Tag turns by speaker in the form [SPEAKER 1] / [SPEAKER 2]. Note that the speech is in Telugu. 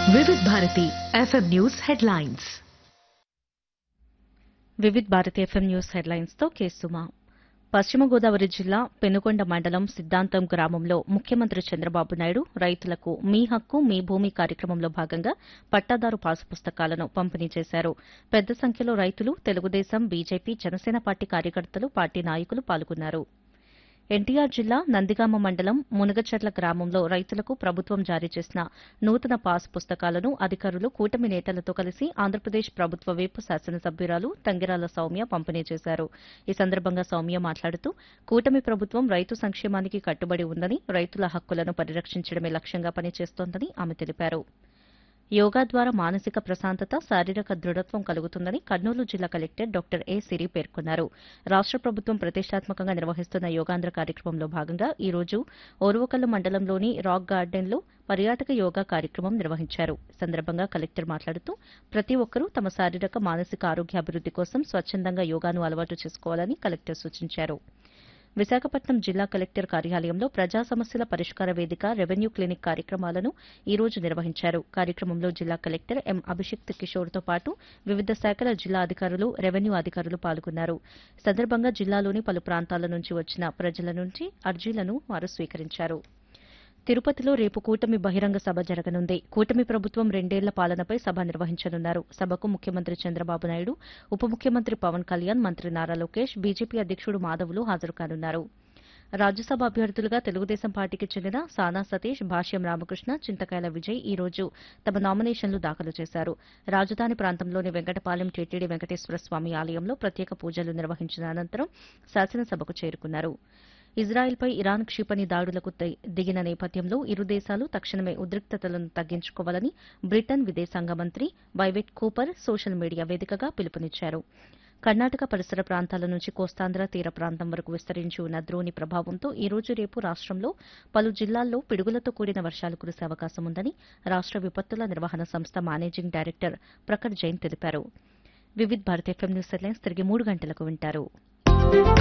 [SPEAKER 1] వివిధ Bharati FM news headlines
[SPEAKER 2] Vividh Bharati FM news headlines తో కేసుమా పశ్చిమ గోదావరి జిల్లా పెనుకొండ మండలం సిద్ధాంతం గ్రామంలో ముఖ్యమంత్రి చంద్రబాబు నాయుడు రైతులకు మీ హక్కు మీ భూమి కార్యక్రమంలో భాగంగా పట్టాదారు పాసు పుస్తకాలను పంపిణీ చేశారు పెద్ద సంఖ్యలో రైతులు తెలుగుదేశం బీజేపీ జనసేన పార్టీ కార్యకర్తలు పార్టీ నాయకులు పాల్గొన్నారు ఎన్టీఆర్ జిల్లా నందిగామ మండలం మునగచర్ల గ్రామంలో రైతులకు ప్రభుత్వం జారీ చేసిన నూతన పాస్ పుస్తకాలను అధికారులు కూటమి నేతలతో కలిసి ఆంధ్రప్రదేశ్ ప్రభుత్వ విప్ శాసనసభ్యురాలు తంగిరాల సౌమ్య పంపిణీ చేశారు ఈ సందర్భంగా సౌమ్య మాట్లాడుతూ కూటమి ప్రభుత్వం రైతు సంక్షేమానికి కట్టుబడి ఉందని రైతుల హక్కులను పరిరక్షించడమే లక్ష్యంగా పనిచేస్తోందని ఆమె తెలిపారు యోగా ద్వారా మానసిక ప్రశాంతత శారీరక దృఢత్వం కలుగుతుందని కర్నూలు జిల్లా కలెక్టర్ డాక్టర్ ఏ సిరి పేర్కొన్నారు రాష్ట ప్రభుత్వం ప్రతిష్టాత్మకంగా నిర్వహిస్తున్న యోగాంధ్ర కార్యక్రమంలో భాగంగా ఈ రోజు ఓర్వకల్లు మండలంలోని రాక్ గార్డెన్లో పర్యాటక యోగా కార్యక్రమం నిర్వహించారు ఈ సందర్భంగా కలెక్టర్ మాట్లాడుతూ ప్రతి ఒక్కరూ తమ శారీరక మానసిక ఆరోగ్యాభివృద్ది కోసం స్వచ్ఛందంగా యోగాను అలవాటు చేసుకోవాలని కలెక్టర్ సూచించారు విశాఖపట్నం జిల్లా కలెక్టర్ కార్యాలయంలో ప్రజా సమస్యల పరిష్కార వేదిక రెవెన్యూ క్లినిక్ కార్యక్రమాలను ఈ రోజు నిర్వహించారు కార్యక్రమంలో జిల్లా కలెక్టర్ ఎం అభిషిక్త్ కిషోర్తో పాటు వివిధ శాఖల జిల్లా అధికారులు రెవెన్యూ అధికారులు పాల్గొన్నారు ఈ సందర్భంగా జిల్లాలోని పలు ప్రాంతాల నుంచి వచ్చిన ప్రజల నుంచి అర్జీలను వారు స్వీకరించారు తిరుపతిలో రేపు కూటమి బహిరంగ సభ జరగనుంది కూటమి ప్రభుత్వం రెండేళ్ల పాలనపై సభ నిర్వహించనున్నారు సభకు ముఖ్యమంత్రి చంద్రబాబు నాయుడు ఉప ముఖ్యమంత్రి పవన్ కళ్యాణ్ మంత్రి నారా లోకేష్ బీజేపీ అధ్యక్షుడు మాధవులు హాజరు కానున్నారు రాజ్యసభ అభ్యర్థులుగా తెలుగుదేశం పార్టీకి చెందిన సానా సతీష్ భాష్యం రామకృష్ణ చింతకాయల విజయ్ ఈ రోజు తమ నామినేషన్లు దాఖలు చేశారు రాజధాని ప్రాంతంలోని వెంకటపాలెం టీటీడీ వెంకటేశ్వర స్వామి ఆలయంలో ప్రత్యేక పూజలు నిర్వహించిన అనంతరం శాసనసభకు చేరుకున్నారు ఇజ్రాయెల్పై ఇరాన్ క్షిపణి దాడులకు ది- దిగిన నేపథ్యంలో ఇరు దేశాలు తక్షణమే ఉద్రిక్తతలను తగ్గించుకోవాలని బ్రిటన్ విదేశాంగ మంత్రి వైవెట్ కూపర్ సోషల్ మీడియా వేదికగా పిలుపునిచ్చారు కర్ణాటక పరిసర ప్రాంతాల నుంచి కోస్తాంధ్ర తీర ప్రాంతం వరకు విస్తరించి ఉన్న ద్రోణి ప్రభావంతో ఈ రోజు రేపు రాష్ట్రంలో పలు జిల్లాల్లో పిడుగులతో కూడిన వర్షాలు కురిసే అవకాశం ఉందని రాష్ట్ర విపత్తుల నిర్వహణ సంస్థ మేనేజింగ్ డైరెక్టర్ ప్రఖర్ జైన్ తెలిపారు Vividh Bharat FM news headlines తిరిగి మూడు గంటలకు వింటారు